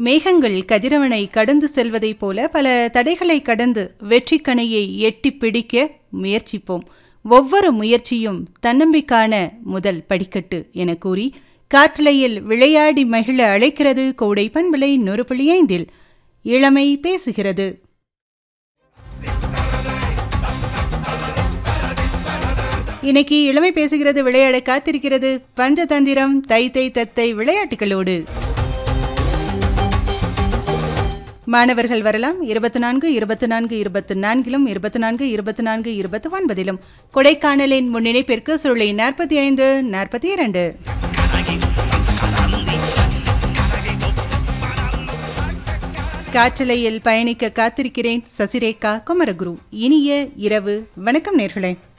மேகங்கள் கதிரவனை கடந்து செல்வதைப் போல பல தடைகளை கடந்து வெற்றிக் கணையை எட்டிப் பிடிக்க முயற்சிப்போம் ஒவ்வொரு முயற்சியும் தன்னம்பிக்கான முதல் படிக்கட்டு என கூறி காற்றலையில் விளையாடி மகிழ அழைக்கிறது கோடை பண்பலை நூறு புள்ளி ஐந்தில் இளமை பேசுகிறது இன்னைக்கு இளமை பேசுகிறது விளையாட காத்திருக்கிறது பஞ்சதந்திரம் தை தை தத்தை விளையாட்டுகளோடு மாணவர்கள் வரலாம் இருபத்தி நான்கு இருபத்தி நான்கு இருபத்தி நான்கிலும் இருபத்தி நான்கு இருபத்தி நான்கு இருபத்தி ஒன்பதிலும் கொடைக்கானலின் முன்னிணைப்பிற்கு சுருளை நாற்பத்தி ஐந்து நாற்பத்தி இரண்டு காற்றலையில் பயணிக்க காத்திருக்கிறேன் சசிரேகா குமரகுரு இனிய இரவு வணக்கம் நேர்களே